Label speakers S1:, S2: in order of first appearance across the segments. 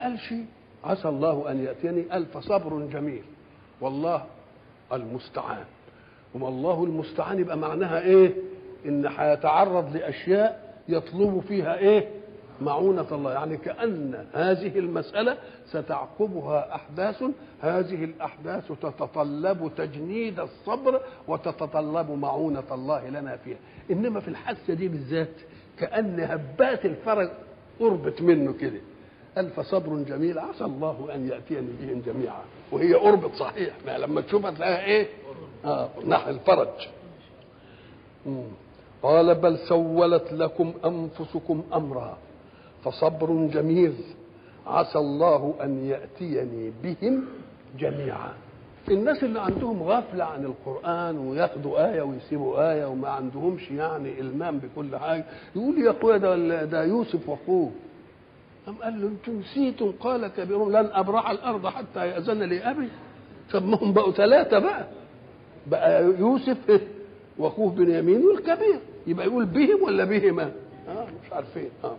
S1: قال شيء عسى الله ان ياتيني قال فصبر جميل والله المستعان وما الله المستعان يبقى معناها ايه ان هيتعرض لاشياء يطلب فيها ايه معونة الله يعني كأن هذه المسألة ستعقبها أحداث هذه الأحداث تتطلب تجنيد الصبر وتتطلب معونة الله لنا فيها إنما في الحادثة دي بالذات كأن هبات الفرج قربت منه كده قال فصبر جميل عسى الله أن يأتيني بهم جميعا وهي قربت صحيح ما لما تشوفها تلاقيها إيه آه نحو الفرج مم. قال بل سولت لكم أنفسكم أمرا فصبر جميل عسى الله ان ياتيني بهم جميعا الناس اللي عندهم غفله عن القران وياخدوا ايه ويسيبوا ايه وما عندهمش يعني المام بكل حاجه يقول يا اخويا ده ده يوسف واخوه قام قال له انتم نسيتم قال كبيرهم لن ابرح الارض حتى ياذن لي ابي طب ما هم بقوا ثلاثه بقى بقى يوسف واخوه بنيامين والكبير يبقى يقول بهم ولا بهما اه مش عارفين اه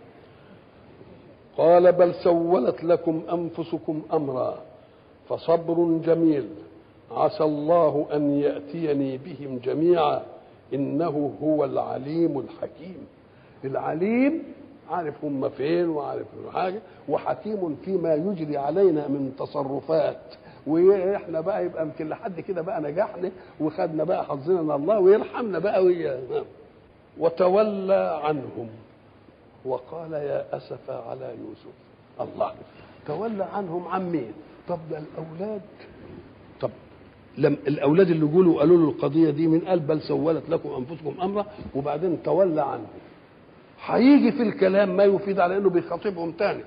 S1: قال بل سولت لكم انفسكم امرا فصبر جميل عسى الله ان ياتيني بهم جميعا انه هو العليم الحكيم العليم عارف هم فين وعارف حاجه وحكيم فيما يجري علينا من تصرفات واحنا بقى يبقى يمكن لحد كده بقى نجحنا وخدنا بقى حظنا من الله ويرحمنا بقى وياه وتولى عنهم وقال يا أسف على يوسف الله تولى عنهم عن مين طب ده الأولاد طب لم الأولاد اللي يقولوا قالوا له القضية دي من قال بل سولت لكم أنفسكم أمرا وبعدين تولى عنهم هيجي في الكلام ما يفيد على انه بيخاطبهم تاني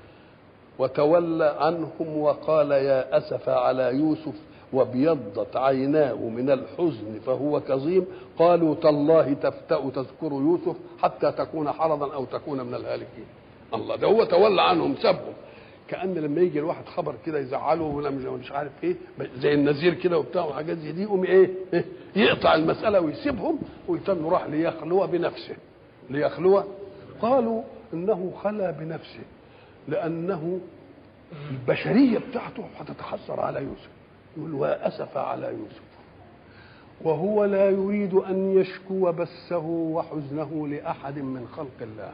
S1: وتولى عنهم وقال يا اسف على يوسف وابيضت عيناه من الحزن فهو كظيم قالوا تالله تفتأ تذكر يوسف حتى تكون حرضا او تكون من الهالكين الله ده هو تولى عنهم سبهم كان لما يجي الواحد خبر كده يزعله ولا مش عارف ايه زي النذير كده وبتاع وحاجات زي دي يقوم ايه يقطع المساله ويسيبهم ويتم راح ليخلو بنفسه ليخلو قالوا انه خلا بنفسه لانه البشريه بتاعته هتتحسر على يوسف يقول واسف على يوسف وهو لا يريد ان يشكو بسه وحزنه لاحد من خلق الله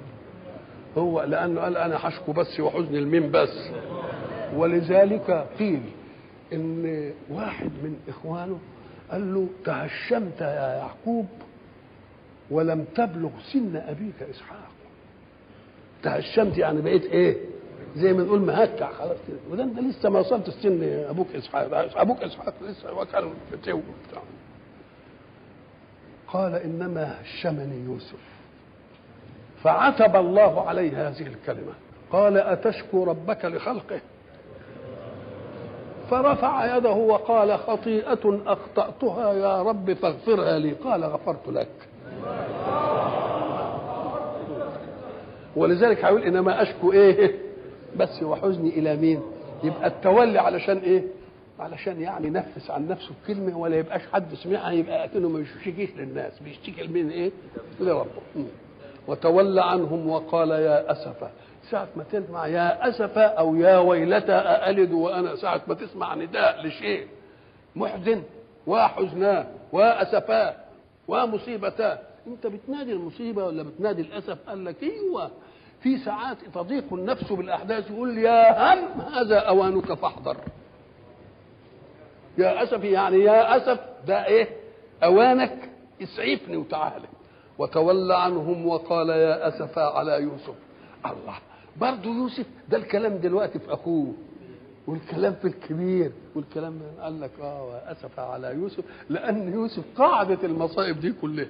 S1: هو لانه قال انا هشكو بسي وحزني لمين بس ولذلك قيل ان واحد من اخوانه قال له تهشمت يا يعقوب ولم تبلغ سن ابيك اسحاق تهشمت يعني بقيت ايه زي ما نقول مهكع خلاص كده وده انت لسه ما وصلت السن ابوك اسحاق ابوك اسحاق لسه وكان فتو بتاع قال انما هشمني يوسف فعتب الله عليه هذه الكلمه قال اتشكو ربك لخلقه فرفع يده وقال خطيئة أخطأتها يا رب فاغفرها لي قال غفرت لك ولذلك هيقول انما اشكو ايه بس وحزني الى مين يبقى التولي علشان ايه علشان يعني ينفس عن نفسه الكلمه ولا يبقاش حد سمعها يبقى اكنه ما يشتكيش للناس بيشتكي لمين ايه لربه وتولى عنهم وقال يا اسفا ساعة ما تسمع يا أسفا أو يا ويلتى أألد وأنا ساعة ما تسمع نداء لشيء محزن وحزناه وأسفاه ومصيبتاه أنت بتنادي المصيبة ولا بتنادي الأسف قال لك أيوه في ساعات تضيق النفس بالأحداث يقول يا هم هذا أوانك فاحذر يا أسف يعني يا أسف ده إيه أوانك اسعفني وتعالى وتولى عنهم وقال يا أسفا على يوسف الله برضه يوسف ده الكلام دلوقتي في اخوه والكلام في الكبير والكلام قال لك اه اسف على يوسف لان يوسف قاعده المصائب دي كلها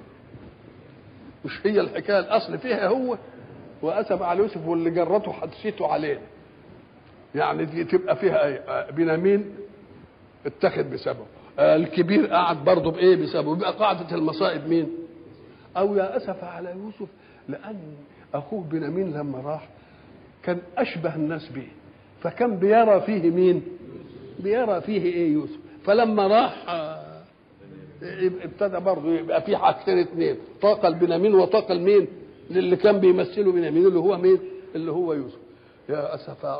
S1: مش هي الحكايه الاصل فيها هو واسف على يوسف واللي جرته حدثته عليه يعني دي تبقى فيها ايه بنيامين اتخذ بسببه الكبير قعد برضه بايه بسببه يبقى قاعده المصائب مين او يا اسف على يوسف لان اخوه بنيامين لما راح كان اشبه الناس به فكان بيرى فيه مين بيرى فيه ايه يوسف فلما راح ابتدى برضه يبقى في حاجتين اثنين طاقه لبنيامين وطاقه لمين للي كان بيمثله بنيامين اللي هو مين اللي هو يوسف يا أسفا